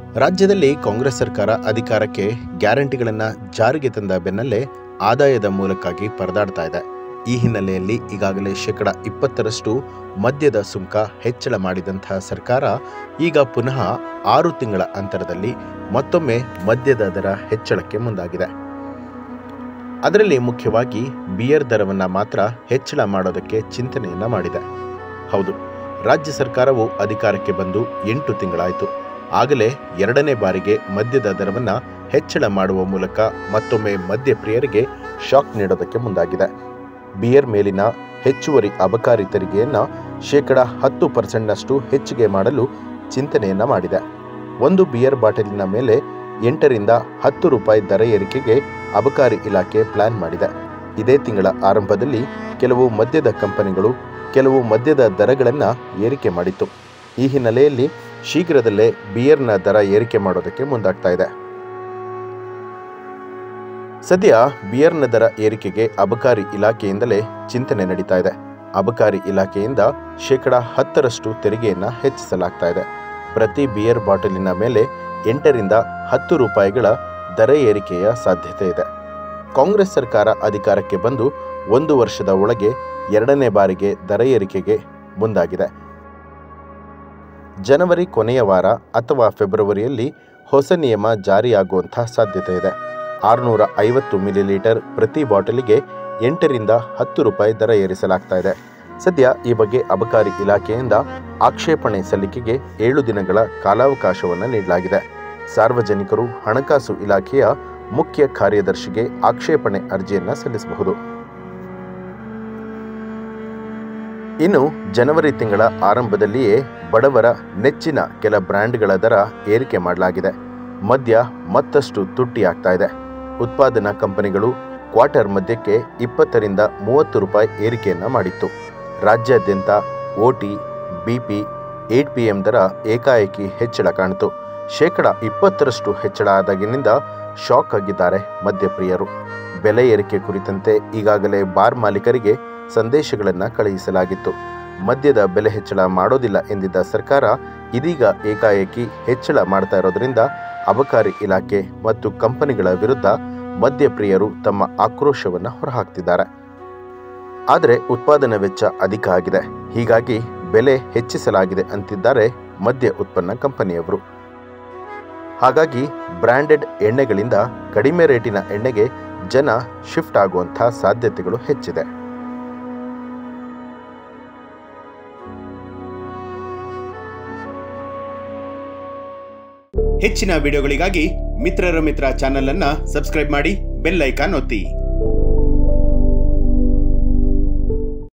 ರಾಜ್ಯದಲ್ಲಿ ಕಾಂಗ್ರೆಸ್ ಸರ್ಕಾರ ಅಧಿಕಾರಕ್ಕೆ ಗ್ಯಾರಂಟಿಗಳನ್ನು ಜಾರಿಗೆ ತಂದ ಬೆನ್ನಲ್ಲೇ ಆದಾಯದ ಮೂಲಕ್ಕಾಗಿ ಪರದಾಡ್ತಾ ಇದೆ ಈ ಹಿನ್ನೆಲೆಯಲ್ಲಿ ಈಗಾಗಲೇ ಶೇಕಡ ಇಪ್ಪತ್ತರಷ್ಟು ಮದ್ಯದ ಸುಂಕ ಹೆಚ್ಚಳ ಮಾಡಿದಂತಹ ಸರ್ಕಾರ ಈಗ ಪುನಃ ಆರು ತಿಂಗಳ ಅಂತರದಲ್ಲಿ ಮತ್ತೊಮ್ಮೆ ಮದ್ಯದ ದರ ಹೆಚ್ಚಳಕ್ಕೆ ಮುಂದಾಗಿದೆ ಅದರಲ್ಲಿ ಮುಖ್ಯವಾಗಿ ಬಿಯರ್ ದರವನ್ನು ಮಾತ್ರ ಹೆಚ್ಚಳ ಮಾಡೋದಕ್ಕೆ ಚಿಂತನೆಯನ್ನ ಮಾಡಿದೆ ಹೌದು ರಾಜ್ಯ ಸರ್ಕಾರವು ಅಧಿಕಾರಕ್ಕೆ ಬಂದು ಎಂಟು ತಿಂಗಳಾಯಿತು ಆಗಲೇ ಎರಡನೇ ಬಾರಿಗೆ ಮದ್ಯದ ದರವನ್ನು ಹೆಚ್ಚಳ ಮಾಡುವ ಮೂಲಕ ಮತ್ತೊಮ್ಮೆ ಮದ್ಯ ಪ್ರಿಯರಿಗೆ ಶಾಕ್ ನೀಡೋದಕ್ಕೆ ಮುಂದಾಗಿದೆ ಬಿಯರ್ ಮೇಲಿನ ಹೆಚ್ಚುವರಿ ಅಬಕಾರಿ ತೆರಿಗೆಯನ್ನು ಶೇಕಡ ಹತ್ತು ಪರ್ಸೆಂಟ್ನಷ್ಟು ಹೆಚ್ಚಿಗೆ ಮಾಡಲು ಚಿಂತನೆಯನ್ನ ಮಾಡಿದೆ ಒಂದು ಬಿಯರ್ ಬಾಟಲಿನ ಮೇಲೆ ಎಂಟರಿಂದ ಹತ್ತು ರೂಪಾಯಿ ದರ ಏರಿಕೆಗೆ ಅಬಕಾರಿ ಇಲಾಖೆ ಪ್ಲಾನ್ ಮಾಡಿದೆ ಇದೇ ತಿಂಗಳ ಆರಂಭದಲ್ಲಿ ಕೆಲವು ಮದ್ಯದ ಕಂಪನಿಗಳು ಕೆಲವು ಮದ್ಯದ ದರಗಳನ್ನು ಏರಿಕೆ ಮಾಡಿತ್ತು ಈ ಹಿನ್ನೆಲೆಯಲ್ಲಿ ಶೀಘ್ರದಲ್ಲೇ ಬಿಯರ್ನ ದರ ಏರಿಕೆ ಮಾಡೋದಕ್ಕೆ ಮುಂದಾಗ್ತಾ ಇದೆ ಸದ್ಯ ಬಿಯರ್ನ ದರ ಏರಿಕೆಗೆ ಅಬಕಾರಿ ಇಲಾಖೆಯಿಂದಲೇ ಚಿಂತನೆ ನಡೀತಾ ಇದೆ ಅಬಕಾರಿ ಇಲಾಖೆಯಿಂದ ಶೇಕಡ ಹತ್ತರಷ್ಟು ತೆರಿಗೆಯನ್ನ ಹೆಚ್ಚಿಸಲಾಗ್ತಾ ಇದೆ ಪ್ರತಿ ಬಿಯರ್ ಬಾಟಲಿನ ಮೇಲೆ ಎಂಟರಿಂದ ಹತ್ತು ರೂಪಾಯಿಗಳ ದರ ಏರಿಕೆಯ ಸಾಧ್ಯತೆ ಇದೆ ಕಾಂಗ್ರೆಸ್ ಸರ್ಕಾರ ಅಧಿಕಾರಕ್ಕೆ ಬಂದು ಒಂದು ವರ್ಷದ ಒಳಗೆ ಎರಡನೇ ಬಾರಿಗೆ ದರ ಏರಿಕೆಗೆ ಮುಂದಾಗಿದೆ ಜನವರಿ ಕೊನೆಯ ವಾರ ಅಥವಾ ಫೆಬ್ರವರಿಯಲ್ಲಿ ಹೊಸ ನಿಯಮ ಜಾರಿಯಾಗುವಂಥ ಸಾಧ್ಯತೆ ಇದೆ ಆರುನೂರ ಐವತ್ತು ಮಿಲಿಲೀಟರ್ ಪ್ರತಿ ಬಾಟಲಿಗೆ ಎಂಟರಿಂದ ಹತ್ತು ರೂಪಾಯಿ ದರ ಏರಿಸಲಾಗ್ತಾ ಇದೆ ಸದ್ಯ ಈ ಬಗ್ಗೆ ಅಬಕಾರಿ ಇಲಾಖೆಯಿಂದ ಆಕ್ಷೇಪಣೆ ಸಲ್ಲಿಕೆಗೆ ಏಳು ದಿನಗಳ ಕಾಲಾವಕಾಶವನ್ನು ನೀಡಲಾಗಿದೆ ಸಾರ್ವಜನಿಕರು ಹಣಕಾಸು ಇಲಾಖೆಯ ಮುಖ್ಯ ಕಾರ್ಯದರ್ಶಿಗೆ ಆಕ್ಷೇಪಣೆ ಅರ್ಜಿಯನ್ನು ಸಲ್ಲಿಸಬಹುದು ಇನ್ನು ಜನವರಿ ತಿಂಗಳ ಆರಂಭದಲ್ಲಿಯೇ ಬಡವರ ನೆಚ್ಚಿನ ಕೆಲ ಬ್ರ್ಯಾಂಡ್ಗಳ ದರ ಏರಿಕೆ ಮಾಡಲಾಗಿದೆ ಮದ್ಯ ಮತ್ತಷ್ಟು ತುಟ್ಟಿಯಾಗ್ತಾ ಇದೆ ಉತ್ಪಾದನಾ ಕಂಪನಿಗಳು ಕ್ವಾರ್ಟರ್ ಮದ್ಯಕ್ಕೆ ಇಪ್ಪತ್ತರಿಂದ ಮೂವತ್ತು ರೂಪಾಯಿ ಏರಿಕೆಯನ್ನ ಮಾಡಿತ್ತು ರಾಜ್ಯಾದ್ಯಂತ OT BP eight P M ದರ ಏಕಾಏಕಿ ಹೆಚ್ಚಳ ಕಾಣಿತು ಶೇಕಡ ಇಪ್ಪತ್ತರಷ್ಟು ಹೆಚ್ಚಳ ಆದಾಗಿನಿಂದ ಶಾಕ್ ಆಗಿದ್ದಾರೆ ಮದ್ಯಪ್ರಿಯರು ಬೆಲೆ ಏರಿಕೆ ಕುರಿತಂತೆ ಈಗಾಗಲೇ ಬಾರ್ ಮಾಲೀಕರಿಗೆ ಸಂದೇಶಗಳನ್ನು ಕಳುಹಿಸಲಾಗಿತ್ತು ಮದ್ಯದ ಬೆಲೆ ಹೆಚ್ಚಳ ಮಾಡೋದಿಲ್ಲ ಎಂದಿದ್ದ ಸರ್ಕಾರ ಇದೀಗ ಏಕಾಏಕಿ ಹೆಚ್ಚಳ ಮಾಡ್ತಾ ಇರೋದ್ರಿಂದ ಅಬಕಾರಿ ಇಲಾಖೆ ಮತ್ತು ಕಂಪನಿಗಳ ವಿರುದ್ಧ ಮದ್ಯಪ್ರಿಯರು ತಮ್ಮ ಆಕ್ರೋಶವನ್ನು ಹೊರಹಾಕ್ತಿದ್ದಾರೆ ಆದರೆ ಉತ್ಪಾದನಾ ವೆಚ್ಚ ಅಧಿಕ ಆಗಿದೆ ಹೀಗಾಗಿ ಬೆಲೆ ಹೆಚ್ಚಿಸಲಾಗಿದೆ ಅಂತಿದ್ದಾರೆ ಮದ್ಯ ಉತ್ಪನ್ನ ಕಂಪನಿಯವರು ಹಾಗಾಗಿ ಬ್ರ್ಯಾಂಡೆಡ್ ಎಣ್ಣೆಗಳಿಂದ ಕಡಿಮೆ ರೇಟಿನ ಎಣ್ಣೆಗೆ ಜನ ಶಿಫ್ಟ್ ಆಗುವಂಥ ಸಾಧ್ಯತೆಗಳು ಹೆಚ್ಚಿದೆ ಹೆಚ್ಚಿನ ವಿಡಿಯೋಗಳಿಗಾಗಿ ಮಿತ್ರರ ಮಿತ್ರ ಚಾನೆಲ್ ಅನ್ನ ಸಬ್ಸ್ಕ್ರೈಬ್ ಮಾಡಿ ಬೆಲ್ ಐಕಾನ್ ಒತ್ತಿ